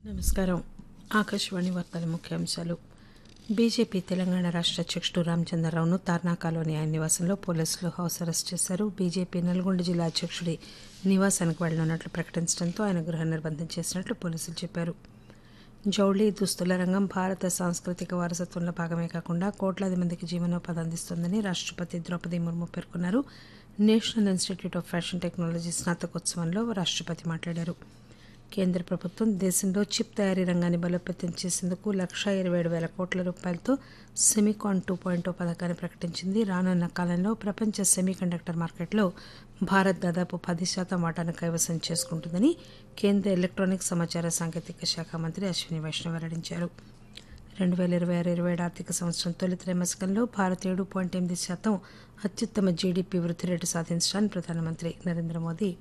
నమస్కారం ఆకాశవాణి వార్తల ముఖ్యాంశాలు బీజేపీ తెలంగాణ రాష్ట్ర అధ్యక్షుడు రామచంద్రరావును తార్నాకాలోని ఆయన నివాసంలో పోలీసులు హౌస్ అరెస్ట్ చేశారు బీజేపీ నల్గొండ జిల్లా అధ్యక్షుడి నివాసానికి వెళ్లనున్నట్లు ప్రకటించడంతో ఆయన గృహ నిర్బంధం చేసినట్లు పోలీసులు చెప్పారు జౌళి దుస్తుల రంగం భారత సాంస్కృతిక వారసత్వంలో భాగమే కాకుండా కోట్లాది మందికి జీవనోపాధి అందిస్తోందని రాష్ట్రపతి ద్రౌపది ముర్ము పేర్కొన్నారు national institute of fashion technology స్నాతకోత్సవంలో రాష్ట్రపతి మాట్లాడారు కేంద్ర ప్రభుత్వం దేశంలో చిప్ తయారీ రంగాన్ని బలోపేతం చేసేందుకు లక్షా ఇరవై ఏడు వేల కోట్ల రూపాయలతో సెమికాన్ టూ పాయింట్ పథకాన్ని ప్రకటించింది రానున్న కాలంలో ప్రపంచ సెమీకండక్టర్ మార్కెట్లో భారత్ దాదాపు పది శాతం వాటాను కైవసం చేసుకుంటుందని కేంద్ర ఎలక్ట్రానిక్ సమాచార సాంకేతిక శాఖ మంత్రి అశ్విని వైష్ణవ్ వెల్లడించారు రెండు వేల ఇరవై ఆరు ఇరవై ఏడు ఆర్థిక సంవత్సరం తొలి త్రైమాసికంలో భారత్ ఏడు పాయింట్ ఎనిమిది శాతం అత్యుత్తమ జీడీపీ వృద్ధి రేటు సాధించడాన్ని ప్రధానమంత్రి నరేంద్ర మోదీ